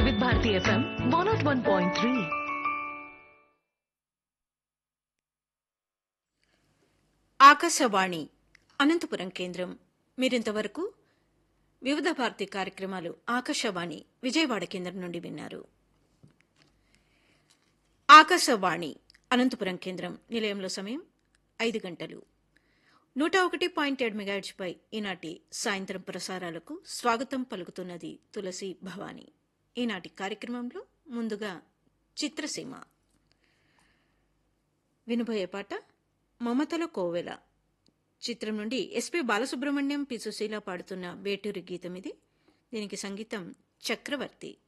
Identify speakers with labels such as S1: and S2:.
S1: వివిధ Bharati FM one naught one point three
S2: Akashvani Anantapuram కేంద్రం మీరింతవరకు వివిధ భారతి కార్యక్రమాలు ఆకాశవాణి విజయవాడ కేంద్రం నుండి విన్నారు ఆకాశవాణి అనంతపురం కేంద్రం నిలయంలో సమయం ఐదు గంటలు నూట ఒకటి పాయింట్ ఏడు మెగాహెచ్పై ఈనాటి సాయంత్రం ప్రసారాలకు స్వాగతం పలుకుతున్నది తులసి భవాని ఈనాటి కార్యక్రమంలో ముందుగా చిత్రసీమ వినబోయే పాట మమతల కోవెల చిత్రం నుండి ఎస్పి బాలసుబ్రహ్మణ్యం పి సుశీల పాడుతున్న వేటూరి గీతం ఇది దీనికి సంగీతం చక్రవర్తి